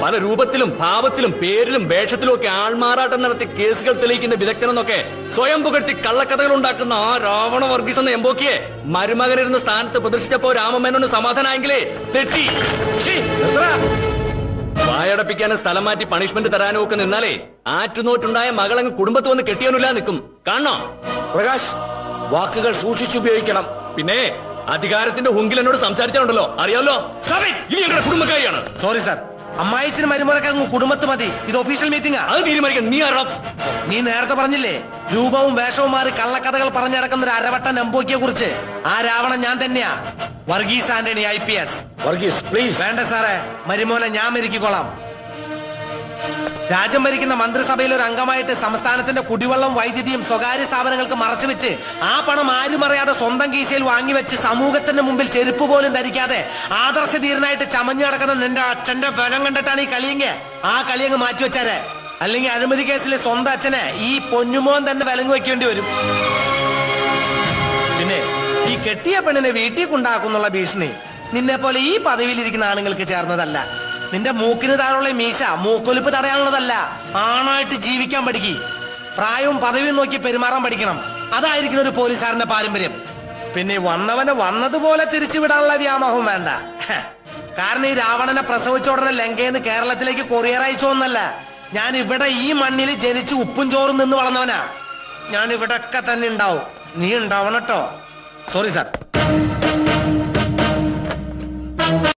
പല രൂപത്തിലും ഭാവത്തിലും പേരിലും വേഷത്തിലും ഒക്കെ ആൾമാറാട്ടം നടത്തി കേസുകൾ തെളിയിക്കുന്ന വിദഗ്ധനെന്നൊക്കെ സ്വയം പുകഴ്ത്തി കള്ളക്കഥകൾ ഉണ്ടാക്കുന്ന ആ രാവണ വർഗീസ് എന്ന എമ്പോക്കിയെ മരുമകനിരുന്ന സ്ഥാനത്ത് പ്രദർശിച്ചപ്പോ രാമമേനോന് സമാധാനമായെങ്കിലേ തെറ്റി ഛീ, നിർത്തടാ. വായടപ്പിക്കാനും സ്ഥലം മാറ്റി പണിഷ്മെന്റ് തരാനും ഒക്കെ നിന്നാലേ ആറ്റുനോറ്റുണ്ടായ മകളങ്ങ് കുടുംബത്ത് വന്ന് കെട്ടിയാനില്ല നിൽക്കും കാണണോ പ്രകാശ് വാക്കുകൾ സൂക്ഷിച്ചുപയോഗിക്കണം പിന്നെ അധികാരത്തിന്റെ ഹുങ്കിൽ എന്നോട് സംസാരിച്ചാലുണ്ടല്ലോ അറിയാമല്ലോ Stop it. ഇനി ഞങ്ങളുടെ കുടുംബക്കാരിയാണ് സോറി സാർ അമ്മായിച്ചിന് മരുമോനൊക്കെ അങ്ങ് കുടുംബത്ത് മതി ഇത് ഒഫീഷ്യൽ മീറ്റിംഗാ അത് തീരുമാനിക്കാൻ നീ ആരാ നീ നേരത്തെ പറഞ്ഞില്ലേ രൂപവും വേഷവും മാറി കള്ളക്കഥകൾ പറഞ്ഞു നടക്കുന്ന ഒരു അരവട്ട നമ്പോക്കിയെ കുറിച്ച് ആ രാവണൻ ഞാൻ തന്നെയാ Varghese Antony I P S Varghese please വേണ്ട സാറേ മരുമോനെ ഞാൻ മരിക്കൊള്ളാം രാജ്യം ഭരിക്കുന്ന മന്ത്രിസഭയിൽ ഒരു അംഗമായിട്ട് സംസ്ഥാനത്തിന്റെ കുടിവെള്ളം വൈദ്യുതിയും സ്വകാര്യ സ്ഥാപനങ്ങൾക്ക് മറച്ചുവെച്ച് ആ പണം ആരും അറിയാതെ സ്വന്തം കീശയിൽ വാങ്ങിവെച്ച് സമൂഹത്തിന്റെ മുമ്പിൽ ചെരുപ്പ് പോലും ധരിക്കാതെ ആദർശധീരനായിട്ട് ചമഞ്ഞു നടക്കുന്ന നിന്റെ അച്ഛന്റെ ബലം കണ്ടിട്ടാണ് ഈ കളിയെങ്കിൽ ആ കളിയങ്ങ് മാറ്റിവെച്ചാരെ അല്ലെങ്കിൽ അഴിമതി കേസിലെ സ്വന്തം അച്ഛനെ ഈ പൊന്നുമോൻ തന്നെ വിലങ്ങ് വെക്കേണ്ടി വരും പിന്നെ ഈ കെട്ടിയ പെണ്ണിനെ വീട്ടിൽ കൊണ്ടാക്കുന്നുള്ള ഭീഷണി നിന്നെ പോലെ ഈ പദവിയിലിരിക്കുന്ന ആണുങ്ങൾക്ക് ചേർന്നതല്ല നിന്റെ മൂക്കിന് താഴെയുള്ള ഈ മീശ മൂക്കൊലിപ്പ് തടയാനുള്ളതല്ല ആണായിട്ട് ജീവിക്കാൻ പഠിക്കി പ്രായവും പദവിയും നോക്കി പെരുമാറാൻ പഠിക്കണം അതായിരിക്കും ഒരു പോലീസുകാരന്റെ പാരമ്പര്യം പിന്നെ വന്നവനെ വന്നതുപോലെ തിരിച്ചുവിടാനുള്ള വ്യാമോഹം വേണ്ട ഹ. കാരണം ഈ രാവണനെ പ്രസവിച്ച ഉടനെ ലങ്കയെന്ന് കേരളത്തിലേക്ക് കൊറിയർ അയച്ചോന്നല്ല ഞാൻ ഇവിടെ ഈ മണ്ണിൽ ജനിച്ച് ഉപ്പും ചോറും നിന്ന് വളർന്നവനാ ഞാൻ ഇവിടൊക്കെ തന്നെ ഉണ്ടാവും നീ ഉണ്ടാവണം കേട്ടോ സോറി സാർ